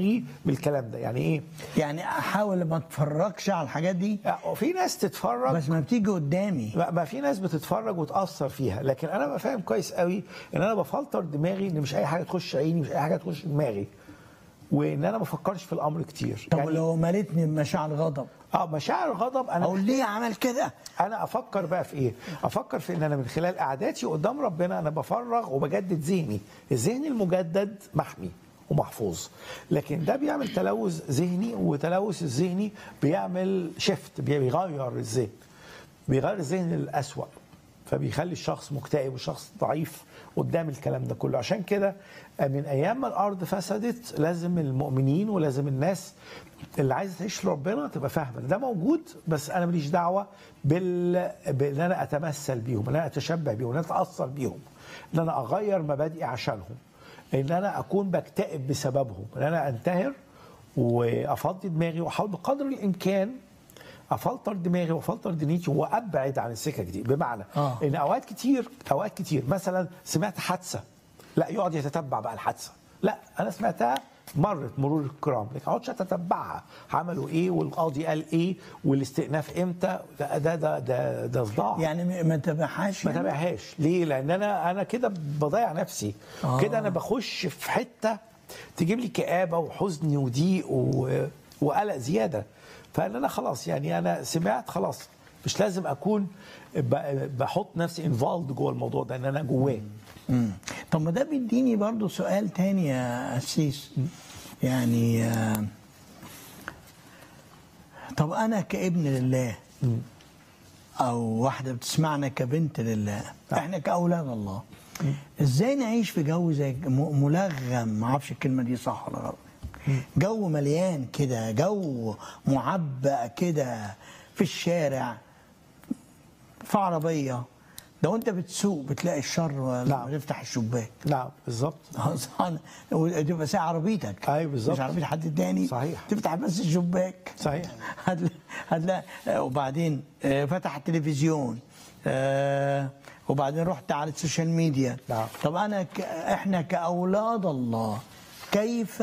دماغي بالكلام ده يعني ايه يعني احاول ما اتفرجش على الحاجات دي في ناس تتفرج بس ما بتيجي قدامي ما ما في ناس بتتفرج وتاثر فيها لكن انا بقى فاهم كويس قوي ان انا بفلتر دماغي ان مش اي حاجه تخش عيني مش اي حاجه تخش دماغي وان انا ما بفكرش في الامر كتير طب لو مالتني بمشاعر غضب اه مشاعر غضب انا او ليه عمل كده انا افكر بقى في ايه افكر في ان انا من خلال قعداتي قدام ربنا انا بفرغ وبجدد ذهني الذهن المجدد محمي ومحفوظ لكن ده بيعمل تلوث ذهني وتلوث الذهني بيعمل شيفت بيغير الذهن بيغير الذهن للأسوأ فبيخلي الشخص مكتئب وشخص ضعيف قدام الكلام ده كله عشان كده من ايام ما الارض فسدت لازم المؤمنين ولازم الناس اللي عايزه تعيش لربنا تبقى فاهمه ده موجود بس انا ماليش دعوه بال بان انا اتمثل بيهم ان انا اتشبه بيهم ان انا اتاثر بيهم ان انا اغير مبادئي عشانهم ان انا اكون بكتئب بسببهم ان انا انتهر وافضي دماغي واحاول بقدر الامكان افلتر دماغي وافلتر دنيتي وابعد عن السكك دي بمعنى آه. ان اوقات كتير اوقات كتير مثلا سمعت حادثه لا يقعد يتتبع بقى الحادثه لا انا سمعتها مرت مرور الكرام لكن ما اقعدش اتتبعها عملوا ايه والقاضي قال ايه والاستئناف امتى ده ده ده ده, ده صداع يعني ما تبعهاش ما يعني؟ تابعهاش ليه لان انا انا كده بضيع نفسي آه. آه. كده انا بخش في حته تجيب لي كآبه وحزن وضيق و... وقلق زياده فان انا خلاص يعني انا سمعت خلاص مش لازم اكون ب... بحط نفسي انفولد جوه الموضوع ده ان انا جواه مم. طب ما ده بيديني برضو سؤال تاني يا أسيس يعني آه، طب أنا كابن لله أو واحدة بتسمعنا كبنت لله إحنا كأولاد الله إزاي نعيش في جو زي م- ملغم معرفش الكلمة دي صح ولا غلط جو مليان كده جو معبأ كده في الشارع في عربية ده وانت بتسوق بتلاقي الشر لما نعم. تفتح الشباك نعم بالظبط تبقى ساعة عربيتك أيوة بالظبط. مش عربية حد تاني صحيح. تفتح بس الشباك صحيح. هتلاقي هتلاقي وبعدين آه، فتح التلفزيون آه، وبعدين رحت على السوشيال ميديا نعم. طب انا ك... احنا كاولاد الله كيف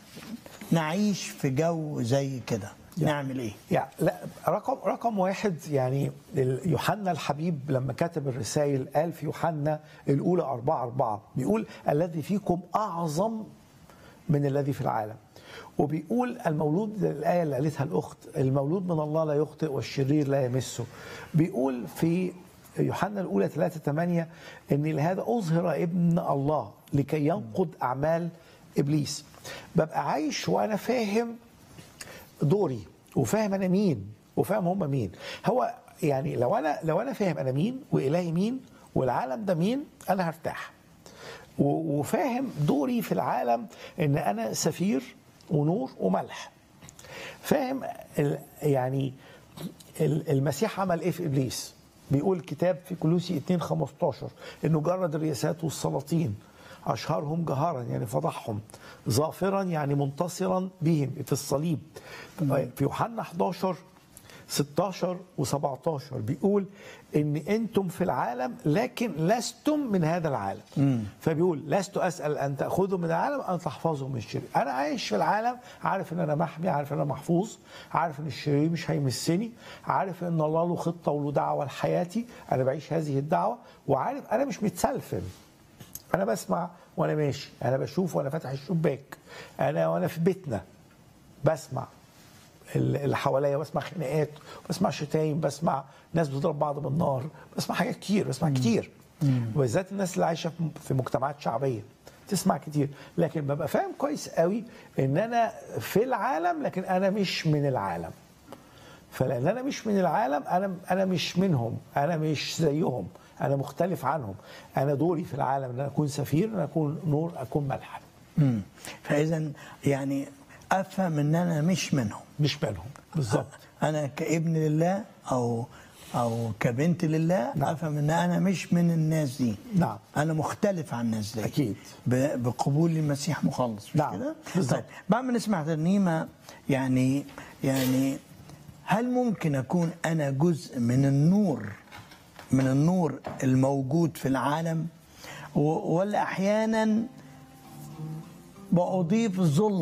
نعيش في جو زي كده نعمل ايه يعني لا رقم رقم واحد يعني ال- يوحنا الحبيب لما كتب الرسائل قال في يوحنا الاولى أربعة أربعة بيقول الذي فيكم اعظم من الذي في العالم وبيقول المولود الآية اللي قالتها الأخت المولود من الله لا يخطئ والشرير لا يمسه بيقول في يوحنا الأولى 3 8 إن لهذا أظهر ابن الله لكي ينقض أعمال إبليس ببقى عايش وأنا فاهم دوري وفاهم انا مين وفاهم هم مين هو يعني لو انا لو انا فاهم انا مين والهي مين والعالم ده مين انا هرتاح و- وفاهم دوري في العالم ان انا سفير ونور وملح فاهم ال- يعني ال- المسيح عمل ايه في ابليس بيقول الكتاب في كلوسي 2 15 انه جرد الرياسات والسلاطين اشهرهم جهارا يعني فضحهم ظافرا يعني منتصرا بهم في الصليب في يوحنا 11 16 و17 بيقول ان انتم في العالم لكن لستم من هذا العالم فبيقول لست اسال ان تاخذوا من العالم ان تحفظوا من الشرير انا عايش في العالم عارف ان انا محمي عارف ان انا محفوظ عارف ان الشرير مش هيمسني عارف ان الله له خطه وله دعوه لحياتي انا بعيش هذه الدعوه وعارف انا مش متسلفن انا بسمع وانا ماشي انا بشوف وانا فاتح الشباك انا وانا في بيتنا بسمع اللي حواليا بسمع خناقات بسمع شتايم بسمع ناس بتضرب بعض بالنار بسمع حاجات كتير بسمع كتير وبالذات الناس اللي عايشه في- في مجتمعات شعبيه تسمع كتير لكن ببقى فاهم كويس قوي ان انا في العالم لكن انا مش من العالم فلان انا مش من العالم انا انا مش منهم انا مش زيهم انا مختلف عنهم انا دوري في العالم ان انا اكون سفير ان أنا اكون نور اكون ملح مم. فاذا يعني افهم ان انا مش منهم مش منهم بالظبط انا كابن لله او او كبنت لله نعم. افهم ان انا مش من الناس دي نعم. انا مختلف عن الناس دي أكيد. ب- بقبول المسيح مخلص مش نعم. كده بالظبط. طيب بعد ما نسمع ترنيمه يعني يعني هل ممكن اكون انا جزء من النور من النور الموجود في العالم و- ولا احيانا بأضيف ظلم